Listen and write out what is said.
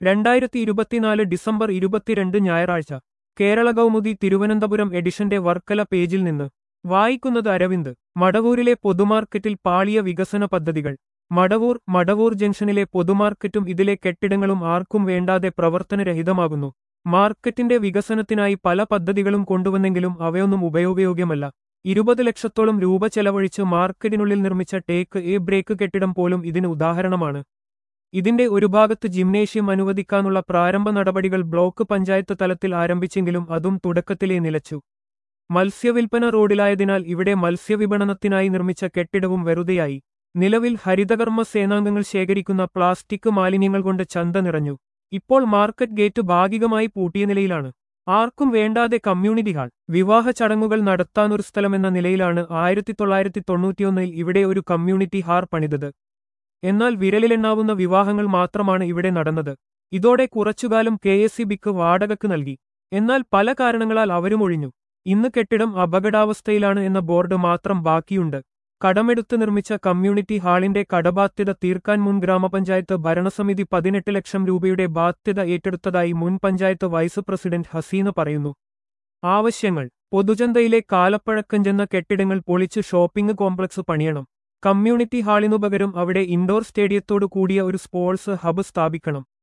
രണ്ടായിരത്തി ഇരുപത്തിനാല് ഡിസംബർ ഇരുപത്തിരണ്ട് ഞായറാഴ്ച കേരള കൗമുദി തിരുവനന്തപുരം എഡിഷന്റെ വർക്കല പേജിൽ നിന്ന് വായിക്കുന്നത് അരവിന്ദ് മടവൂരിലെ പൊതുമാർക്കറ്റിൽ പാളിയ വികസന പദ്ധതികൾ മടവൂർ മടവൂർ ജംഗ്ഷനിലെ പൊതുമാർക്കറ്റും ഇതിലെ കെട്ടിടങ്ങളും ആർക്കും വേണ്ടാതെ പ്രവർത്തനരഹിതമാകുന്നു മാർക്കറ്റിന്റെ വികസനത്തിനായി പല പദ്ധതികളും കൊണ്ടുവന്നെങ്കിലും അവയൊന്നും ഉപയോഗയോഗ്യമല്ല ഇരുപത് ലക്ഷത്തോളം രൂപ ചെലവഴിച്ച് മാർക്കറ്റിനുള്ളിൽ നിർമ്മിച്ച ടേക്ക് എ ബ്രേക്ക് കെട്ടിടം പോലും ഇതിന് ഉദാഹരണമാണ് ഇതിന്റെ ഒരു ഭാഗത്ത് ജിംനേഷ്യം അനുവദിക്കാനുള്ള പ്രാരംഭ നടപടികൾ ബ്ലോക്ക് പഞ്ചായത്ത് തലത്തിൽ ആരംഭിച്ചെങ്കിലും അതും തുടക്കത്തിലേ നിലച്ചു മത്സ്യവിൽപ്പന റോഡിലായതിനാൽ ഇവിടെ മത്സ്യവിപണനത്തിനായി നിർമ്മിച്ച കെട്ടിടവും വെറുതെയായി നിലവിൽ ഹരിതകർമ്മ സേനാംഗങ്ങൾ ശേഖരിക്കുന്ന പ്ലാസ്റ്റിക് മാലിന്യങ്ങൾ കൊണ്ട് ചന്ത നിറഞ്ഞു ഇപ്പോൾ മാർക്കറ്റ് ഗേറ്റ് ഭാഗികമായി പൂട്ടിയ നിലയിലാണ് ആർക്കും വേണ്ടാതെ കമ്മ്യൂണിറ്റി ഹാൾ വിവാഹ ചടങ്ങുകൾ നടത്താനൊരു സ്ഥലമെന്ന നിലയിലാണ് ആയിരത്തി തൊള്ളായിരത്തി തൊണ്ണൂറ്റിയൊന്നിൽ ഇവിടെ ഒരു കമ്മ്യൂണിറ്റി ഹാർ പണിതത് എന്നാൽ വിരലിലെണ്ണാവുന്ന വിവാഹങ്ങൾ മാത്രമാണ് ഇവിടെ നടന്നത് ഇതോടെ കുറച്ചുകാലം കെ എസ് സി ബിക്ക് വാടകയ്ക്ക് നൽകി എന്നാൽ പല കാരണങ്ങളാൽ അവരും ഒഴിഞ്ഞു ഇന്ന് കെട്ടിടം അപകടാവസ്ഥയിലാണ് എന്ന ബോർഡ് മാത്രം ബാക്കിയുണ്ട് കടമെടുത്ത് നിർമ്മിച്ച കമ്മ്യൂണിറ്റി ഹാളിന്റെ കടബാധ്യത തീർക്കാൻ മുൻ ഗ്രാമപഞ്ചായത്ത് ഭരണസമിതി പതിനെട്ട് ലക്ഷം രൂപയുടെ ബാധ്യത ഏറ്റെടുത്തതായി മുൻ പഞ്ചായത്ത് വൈസ് പ്രസിഡന്റ് ഹസീന പറയുന്നു ആവശ്യങ്ങൾ പൊതുചന്തയിലെ കാലപ്പഴക്കം ചെന്ന കെട്ടിടങ്ങൾ പൊളിച്ച് ഷോപ്പിംഗ് കോംപ്ലക്സ് പണിയണം കമ്മ്യൂണിറ്റി ഹാളിനു പകരം അവിടെ ഇൻഡോർ സ്റ്റേഡിയത്തോടു കൂടിയ ഒരു സ്പോർട്സ് ഹബ്ബ് സ്ഥാപിക്കണം